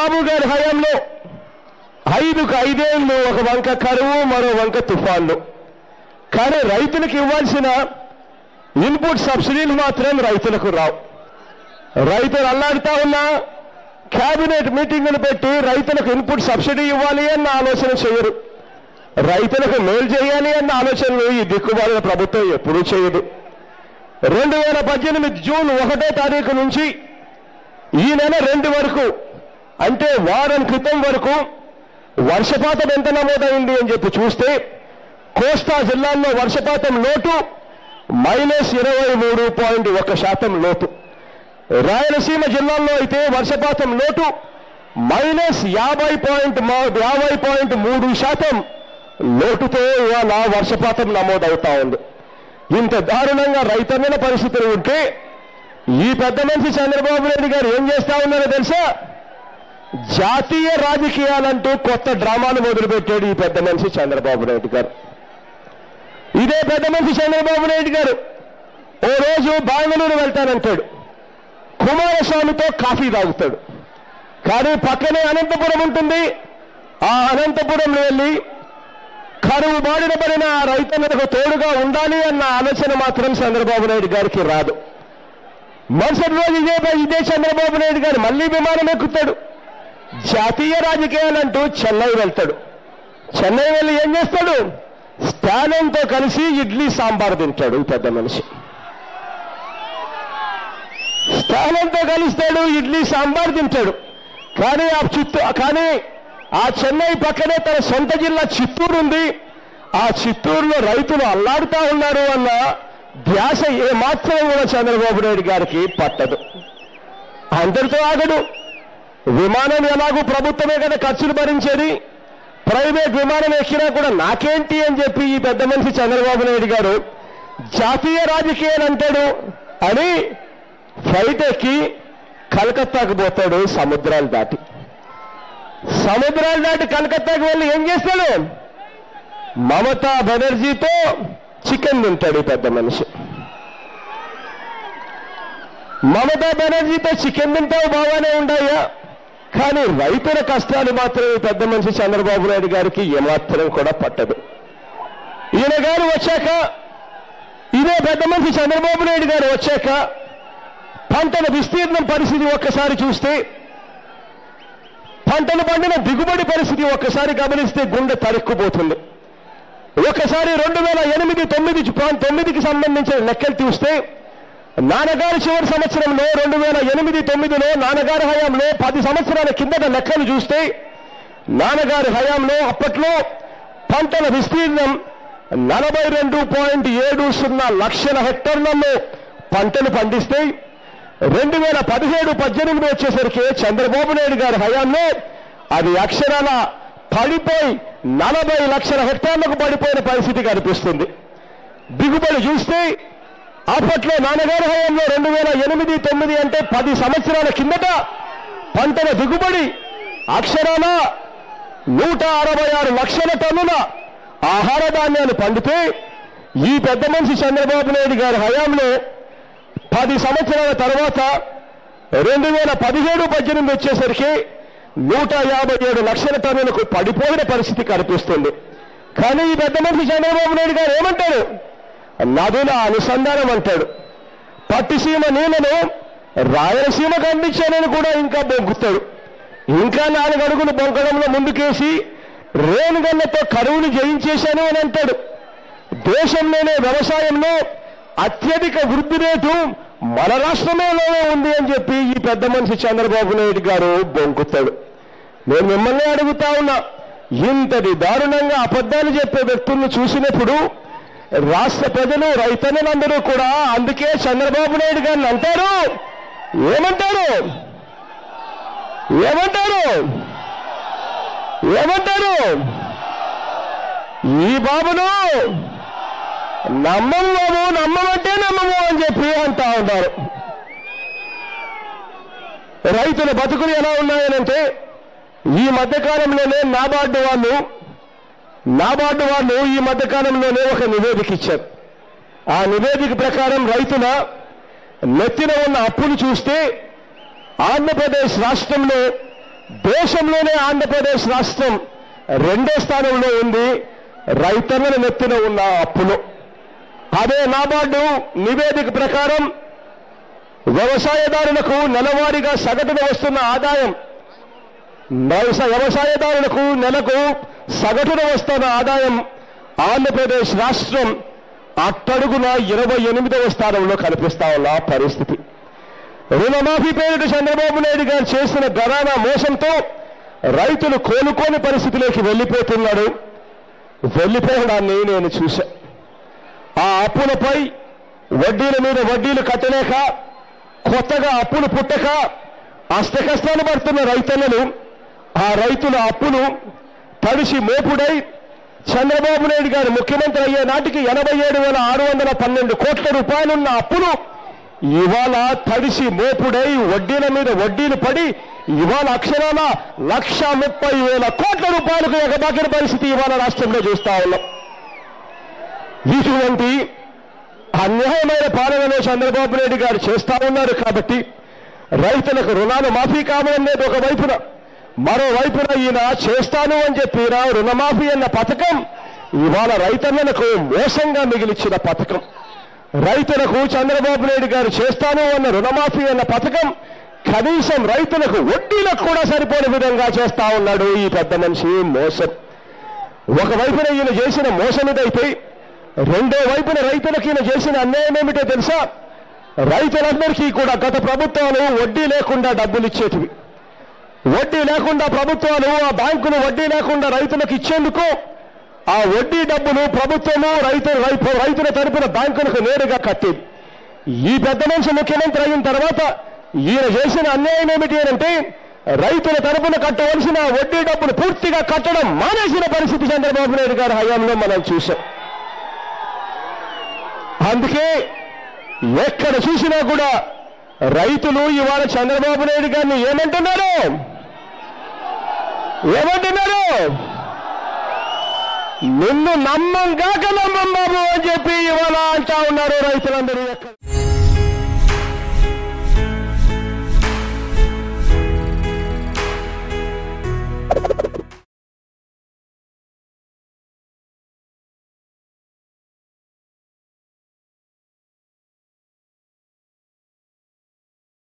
చంద్రబాబు గారి హయాంలో ఐదుకు ఐదేళ్లు ఒక వంక కరువు మరో వంక తుఫాన్లు కానీ రైతులకు ఇవ్వాల్సిన ఇన్పుట్ సబ్సిడీలు మాత్రం రైతులకు రావు రైతులు అల్లాడుతా ఉన్నా కేబినెట్ మీటింగులు పెట్టి రైతులకు ఇన్పుట్ సబ్సిడీ ఇవ్వాలి అన్న ఆలోచన చేయరు రైతులకు మేలు చేయాలి అన్న ఆలోచనలు ఈ దిక్కుమాలిన ప్రభుత్వం ఎప్పుడూ చేయదు రెండు వేల పద్దెనిమిది జూన్ ఒకటో తారీఖు నుంచి ఈ నెల రెండు వరకు అంటే వారం క్రితం వరకు వర్షపాతం ఎంత నమోదైంది అని చెప్పి చూస్తే కోస్తా జిల్లాల్లో వర్షపాతం లోటు మైనస్ ఇరవై మూడు పాయింట్ ఒక శాతం లోటు రాయలసీమ జిల్లాల్లో అయితే వర్షపాతం లోటు మైనస్ యాభై పాయింట్ యాభై పాయింట్ మూడు శాతం లోటుతో ఇవాళ వర్షపాతం నమోదవుతా ఉంది ఇంత దారుణంగా రైతన్నల పరిస్థితులు ఉంటే ఈ పెద్ద మనిషి చంద్రబాబు నాయుడు గారు ఏం చేస్తా ఉన్నారో తెలుసా జాతీయ రాజకీయాలంటూ కొత్త డ్రామాలు మొదలుపెట్టాడు ఈ పెద్ద మనిషి చంద్రబాబు నాయుడు గారు ఇదే పెద్ద మనిషి చంద్రబాబు నాయుడు గారు ఓ రోజు బెంగళూరు వెళ్తానంటాడు కుమారస్వామితో కాఫీ తాగుతాడు కానీ పక్కనే అనంతపురం ఉంటుంది ఆ అనంతపురంలో వెళ్ళి కరువు బాడిన పడిన ఆ రైతన్నలకు తోడుగా ఉండాలి అన్న ఆలోచన మాత్రం చంద్రబాబు నాయుడు గారికి రాదు మరుసటి రోజు ఇదే ఇదే చంద్రబాబు నాయుడు గారు మళ్ళీ విమానం ఎక్కుతాడు జాతీయ రాజకీయాలంటూ చెన్నై వెళ్తాడు చెన్నై వెళ్ళి ఏం చేస్తాడు స్టాలిన్తో కలిసి ఇడ్లీ సాంబార్ తింటాడు ఈ పెద్ద మనిషి స్టాలిన్తో కలుస్తాడు ఇడ్లీ సాంబార్ తింటాడు కానీ ఆ చిత్తూ కానీ ఆ చెన్నై పక్కనే తన సొంత జిల్లా చిత్తూరు ఉంది ఆ చిత్తూరులో రైతులు అల్లాడుతా ఉన్నారు అన్న ధ్యాస ఏమాత్రం కూడా చంద్రబాబు నాయుడు గారికి పట్టదు అందరితో ఆగడు విమానం ఎలాగూ ప్రభుత్వమే కదా ఖర్చులు భరించేది ప్రైవేట్ విమానం ఎక్కినా కూడా నాకేంటి అని చెప్పి ఈ పెద్ద మనిషి చంద్రబాబు నాయుడు గారు జాతీయ రాజకీయాలు అంటాడు అని ఫ్లైట్ ఎక్కి కలకత్తాకు పోతాడు సముద్రాలు దాటి సముద్రాలు దాటి కలకత్తాకు వెళ్ళి ఏం చేస్తాడు మమతా బెనర్జీతో చికెన్ తింటాడు ఈ పెద్ద మనిషి మమతా బెనర్జీతో చికెన్ తింటావు బాగానే ఉండయా కానీ రైతుల కష్టాలు మాత్రం ఈ పెద్ద మనిషి చంద్రబాబు నాయుడు గారికి ఏమాత్రం కూడా పట్టదు ఈయన గారు వచ్చాక ఇదే పెద్ద మనిషి చంద్రబాబు నాయుడు గారు వచ్చాక పంటల విస్తీర్ణం పరిస్థితి ఒక్కసారి చూస్తే పంటలు పండిన దిగుబడి పరిస్థితి ఒక్కసారి గమనిస్తే గుండె తరుక్కుపోతుంది ఒకసారి రెండు వేల ఎనిమిది తొమ్మిది తొమ్మిదికి సంబంధించిన లెక్కలు చూస్తే నాన్నగారి చివరి సంవత్సరంలో రెండు వేల ఎనిమిది తొమ్మిదిలో నాన్నగారి హయాంలో పది సంవత్సరాల కిందట లెక్కలు చూస్తే నాన్నగారి హయాంలో అప్పట్లో పంటల విస్తీర్ణం నలభై రెండు పాయింట్ ఏడు సున్నా లక్షల హెక్టార్లలో పంటలు పండిస్తే రెండు వేల పదిహేడు పద్దెనిమిది వచ్చేసరికి చంద్రబాబు నాయుడు గారి హయాంలో అది అక్షరాల పడిపోయి నలభై లక్షల హెక్టార్లకు పడిపోయిన పరిస్థితి కనిపిస్తుంది దిగుబడి చూస్తే అప్పట్లో నాన్నగారి హయాంలో రెండు వేల ఎనిమిది తొమ్మిది అంటే పది సంవత్సరాల కిందట పంటల దిగుబడి అక్షరాల నూట అరవై ఆరు లక్షల టన్నుల ఆహార ధాన్యాలు పండితే ఈ పెద్ద మనిషి చంద్రబాబు నాయుడు గారి హయాంలో పది సంవత్సరాల తర్వాత రెండు వేల పదిహేడు పద్దెనిమిది వచ్చేసరికి నూట యాభై ఏడు లక్షల టన్నులకు పడిపోయిన పరిస్థితి కనిపిస్తుంది కానీ ఈ పెద్ద మనిషి చంద్రబాబు నాయుడు గారు ఏమంటారు నదుల అనుసంధానం అంటాడు పట్టిసీమ నీళ్లను రాయలసీమకు అందించానని కూడా ఇంకా బొగ్గుతాడు ఇంకా నాలుగు అడుగులు బొంకడంలో ముందుకేసి రేణుగళ్లతో కరువును జయించేశాను అని అంటాడు దేశంలోనే వ్యవసాయంలో అత్యధిక వృద్ధి రేటు మన రాష్ట్రంలోనే ఉంది అని చెప్పి ఈ పెద్ద మనిషి చంద్రబాబు నాయుడు గారు బొంకుతాడు నేను మిమ్మల్ని అడుగుతా ఉన్నా ఇంతటి దారుణంగా అబద్ధాలు చెప్పే వ్యక్తులను చూసినప్పుడు రాష్ట్ర ప్రజలు రైతన్నులందరూ కూడా అందుకే చంద్రబాబు నాయుడు గారిని అంటారు ఏమంటారు ఏమంటారు ఏమంటారు ఈ బాబును నమ్మం బాబు నమ్మమంటే నమ్మము అని చెప్పి అంటా ఉంటారు రైతుల బతుకులు ఎలా ఉన్నాయనంటే ఈ మధ్యకాలంలోనే నాబార్డు వాళ్ళు నాబార్డు వాళ్ళు ఈ మధ్యకాలంలోనే ఒక నివేదిక ఇచ్చారు ఆ నివేదిక ప్రకారం రైతుల నెత్తిన ఉన్న అప్పులు చూస్తే ఆంధ్రప్రదేశ్ రాష్ట్రంలో దేశంలోనే ఆంధ్రప్రదేశ్ రాష్ట్రం రెండో స్థానంలో ఉంది రైతన్నల నెత్తిన ఉన్న అప్పులు అదే నాబార్డు నివేదిక ప్రకారం వ్యవసాయదారులకు నెలవారీగా సగటున వస్తున్న ఆదాయం వ్యవసా- వ్యవసాయదారులకు నెలకు సగటున వస్తున్న ఆదాయం ఆంధ్రప్రదేశ్ రాష్ట్రం అట్టడుగున ఇరవై ఎనిమిదవ స్థానంలో కనిపిస్తా ఉన్న పరిస్థితి రుణమాఫీ పేరిట చంద్రబాబు నాయుడు గారు చేసిన గణానా మోసంతో రైతులు కోలుకోని పరిస్థితిలోకి వెళ్ళిపోతున్నాడు వెళ్ళిపోవడాన్ని నేను చూశా ఆ అప్పులపై వడ్డీల మీద వడ్డీలు కట్టలేక కొత్తగా అప్పులు పుట్టక అష్టకష్టాలు పడుతున్న రైతులను ఆ రైతుల అప్పులు తడిసి మోపుడై చంద్రబాబు నాయుడు గారు ముఖ్యమంత్రి అయ్యే నాటికి ఎనభై ఏడు వేల ఆరు వందల పన్నెండు కోట్ల రూపాయలున్న అప్పులు ఇవాళ తడిసి మోపుడై వడ్డీల మీద వడ్డీలు పడి ఇవాళ అక్షరాల లక్ష ముప్పై వేల కోట్ల రూపాయలకు ఎగబాకిన పరిస్థితి ఇవాళ రాష్ట్రంలో చూస్తా ఉన్నాం ఇటువంటి అన్యాయమైన పాలనలో చంద్రబాబు నాయుడు గారు చేస్తా ఉన్నారు కాబట్టి రైతులకు రుణాలు మాఫీ కావాలనేది ఒక వైపున మరోవైపున ఈయన చేస్తాను అని చెప్పిన రుణమాఫీ అన్న పథకం ఇవాళ రైతన్నలకు మోసంగా మిగిలిచ్చిన పథకం రైతులకు చంద్రబాబు నాయుడు గారు చేస్తాను అన్న రుణమాఫీ అన్న పథకం కనీసం రైతులకు వడ్డీలకు కూడా సరిపోని విధంగా చేస్తా ఉన్నాడు ఈ పెద్ద మనిషి మోసం ఒకవైపున ఈయన చేసిన మోసం ఇదైతే రెండో వైపున రైతులకు ఈయన చేసిన అన్యాయం ఏమిటో తెలుసా రైతులందరికీ కూడా గత ప్రభుత్వాలు వడ్డీ లేకుండా డబ్బులు ఇచ్చేటివి వడ్డీ లేకుండా ప్రభుత్వాలు ఆ బ్యాంకులు వడ్డీ లేకుండా రైతులకు ఇచ్చేందుకు ఆ వడ్డీ డబ్బులు ప్రభుత్వము రైతు రై- రైతుల తరపున బ్యాంకులకు నేరుగా కట్టేది ఈ పెద్ద మనిషి ముఖ్యమంత్రి అయిన తర్వాత ఈయన చేసిన అన్యాయం ఏమిటి అంటే రైతుల తరపున కట్టవలసిన వడ్డీ డబ్బులు పూర్తిగా కట్టడం మానేసిన పరిస్థితి చంద్రబాబు నాయుడు గారి హయాంలో మనం చూసాం అందుకే ఎక్కడ చూసినా కూడా రైతులు ఇవాళ చంద్రబాబు నాయుడు గారిని ఏమంటున్నారు ఏమంటున్నారు నిన్ను నమ్మం కాక నమ్మం బాబు అని చెప్పి ఇవాళ అంటా ఉన్నారు రైతులందరూ ఎక్కడ